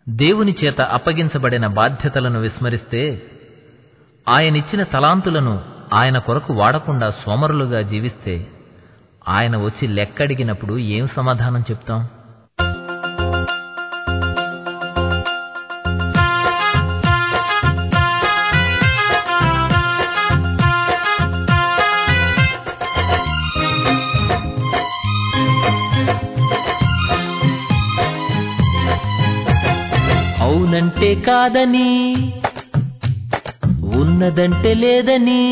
దేవుని చేత అప్పగించబడిన బాధ్యతలను విస్మరిస్తే ఆయనిచ్చిన తలాంతులను ఆయన కొరకు వాడకుండా సోమరులుగా జీవిస్తే ఆయన వచ్చి లెక్కడిగినప్పుడు ఏం సమాధానం చెప్తాం అవునంటే కాదని ఉన్నదంటే లేదని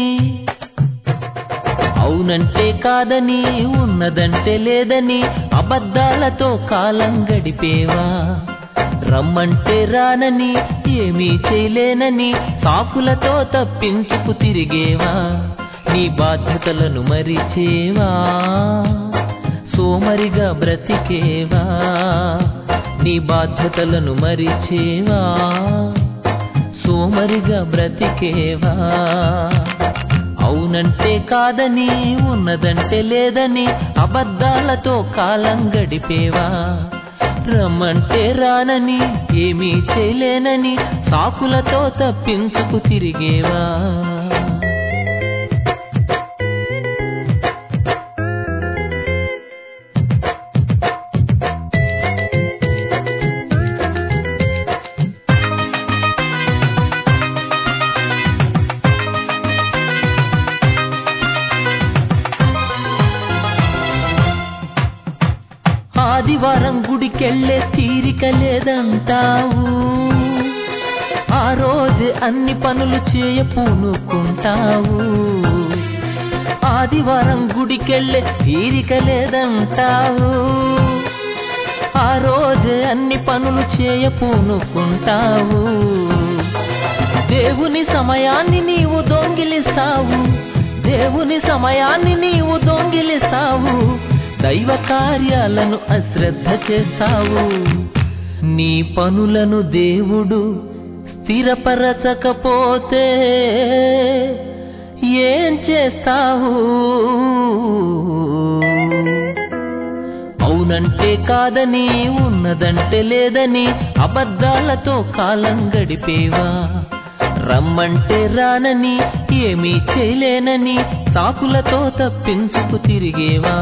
అవునంటే కాదని ఉన్నదంటే లేదని అబద్ధాలతో కాలం గడిపేవా రమ్మంటే రానని ఏమీ చేయలేనని సాకులతో తప్పించుకు తిరిగేవా నీ బాధ్యతలను మరిచేవా సోమరిగా బ్రతికేవా నీ బాధ్యతలను మరిచేవా సోమరిగా బ్రతికేవా అవునంటే కాదని ఉన్నదంటే లేదని అబద్ధాలతో కాలం గడిపేవా రమ్మంటే రానని ఏమీ చేయలేనని సాకులతో తప్పించుకు తిరిగేవా ఆదివారం గుడికెళ్ళే తీరిక లేదంటావు ఆ రోజు అన్ని పనులు చేయ పూనుకుంటావు ఆదివారం గుడికెళ్ళే తీరిక లేదంటావు ఆ రోజు అన్ని పనులు చేయ పూనుకుంటావు దేవుని సమయాన్ని నీవు దొంగిలిస్తావు దేవుని సమయాన్ని నీవు దొంగిలిస్తావు దైవ కార్యాలను అశ్రద్ధ చేస్తావు నీ పనులను దేవుడు స్థిరపరచకపోతే ఏం చేస్తావు అవునంటే కాదని ఉన్నదంటే లేదని అబద్ధాలతో కాలం గడిపేవా రమ్మంటే రానని ఏమీ చేయలేనని సాకులతో తప్పించుకు తిరిగేవా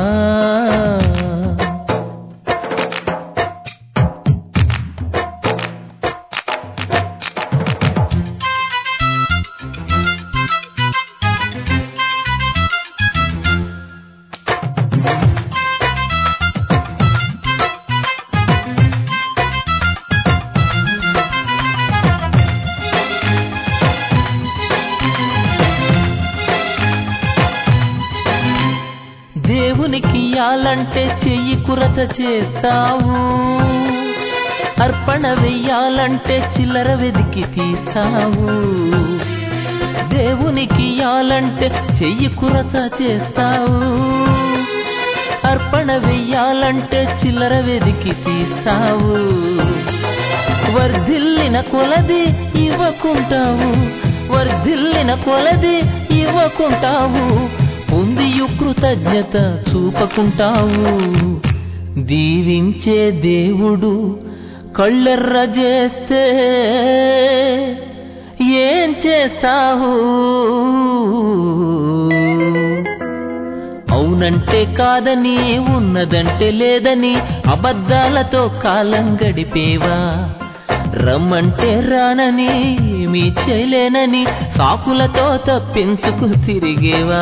దేవునికి ఇయ్యాలంటే చెయ్యి కురత చేస్తావు అర్పణ వెయ్యాలంటే చిల్లర వెదికి తీస్తావు దేవునికి ఇయ్యాలంటే చెయ్యి కురత చేస్తావు అర్పణ వెయ్యాలంటే చిల్లర వెదికి తీస్తావు వర్ధిల్లిన కొలది ఇవ్వకుంటావు వర్ధిల్లిన కొలది ఇవ్వకుంటావు పొందియు కృతజ్ఞత చూపకుంటావు దీవించే దేవుడు కళ్ళెర్ర చేస్తే ఏం చేస్తావు అవునంటే కాదని ఉన్నదంటే లేదని అబద్ధాలతో కాలం గడిపేవా రమ్మంటే రానని ఏమీ చేయలేనని సాకులతో తప్పించుకు తిరిగేవా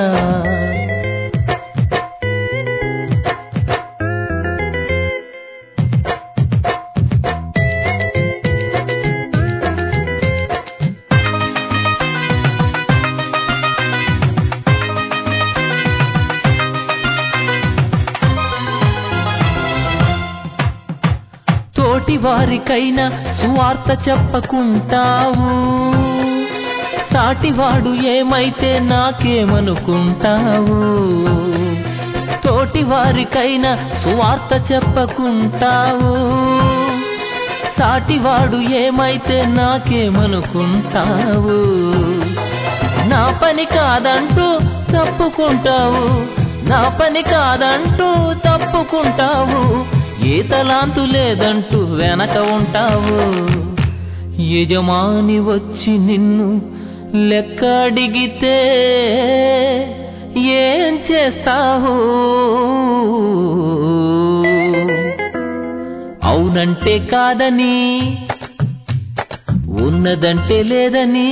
తోటి వారికైనా సువార్త చెప్పకుంటావు సాటివాడు ఏమైతే నాకేమనుకుంటావు తోటి వారికైనా సువార్త చెప్పకుంటావు సాటివాడు ఏమైతే నాకేమనుకుంటావు నా పని కాదంటూ తప్పుకుంటావు నా పని కాదంటూ తప్పుకుంటావు తలాంతు లేదంటూ వెనక ఉంటావు యజమాని వచ్చి నిన్ను లెక్క అడిగితే ఏం చేస్తావు అవునంటే కాదని ఉన్నదంటే లేదని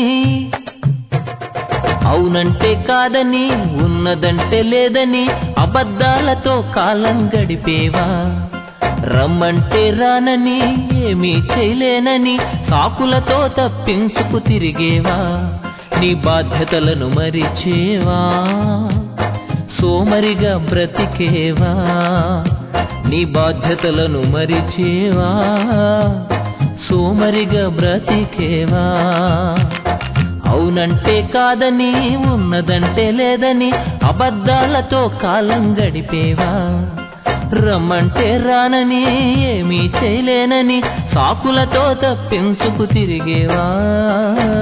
అవునంటే కాదని ఉన్నదంటే లేదని అబద్ధాలతో కాలం గడిపేవా రమ్మంటే రానని ఏమీ చేయలేనని సాకులతో తప్పించుకు తిరిగేవా నీ బాధ్యతలను మరిచేవా సోమరిగా బ్రతికేవా నీ బాధ్యతలను మరిచేవా సోమరిగా బ్రతికేవా అవునంటే కాదని ఉన్నదంటే లేదని అబద్ధాలతో కాలం గడిపేవా రమ్మంటే రానని ఏమీ చేయలేనని సాకులతో తప్పించుకు తిరిగేవా